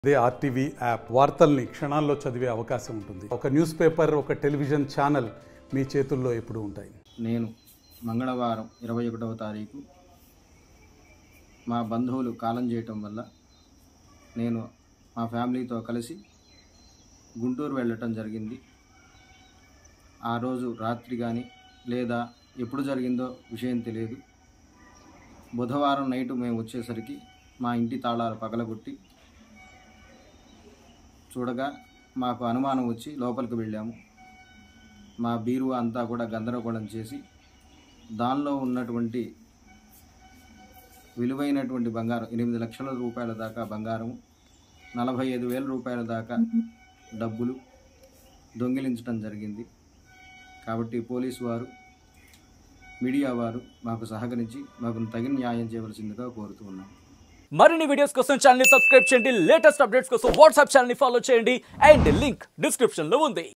అదే RTV app వార్తల్ని క్షణాల్లో చదివే అవకాశం ఉంటుంది ఒక న్యూస్ పేపర్ ఒక టెలివిజన్ ఛానల్ మీ చేతుల్లో ఎప్పుడూ ఉంటాయి నేను మంగళవారం ఇరవై ఒకటవ తారీఖు మా బంధువులు కాలం చేయటం వల్ల నేను మా ఫ్యామిలీతో కలిసి గుంటూరు వెళ్ళటం జరిగింది ఆ రోజు రాత్రి కానీ లేదా ఎప్పుడు జరిగిందో విషయం తెలియదు బుధవారం నైటు మేము వచ్చేసరికి మా ఇంటి తాళాలు పగలగొట్టి చూడగా మాకు అనుమానం వచ్చి లోపలికి వెళ్ళాము మా బీరువా అంతా కూడా గందరగోళం చేసి దానిలో ఉన్నటువంటి విలువైనటువంటి బంగారం ఎనిమిది లక్షల రూపాయల దాకా బంగారం నలభై ఐదు వేల రూపాయల దాకా డబ్బులు దొంగిలించడం జరిగింది కాబట్టి పోలీసు వారు మీడియా వారు మాకు సహకరించి మాకు తగిన న్యాయం చేయవలసిందిగా కోరుతూ ఉన్నాము మరిన్ని వీడియోస్ కోసం ఛానల్ ని సబ్స్క్రైబ్ చేయండి లేటెస్ట్ అప్డేట్స్ కోసం వాట్సాప్ ఛానల్ ని ఫాలో చేయండి అండ్ లింక్ డిస్క్రిప్షన్ లో ఉంది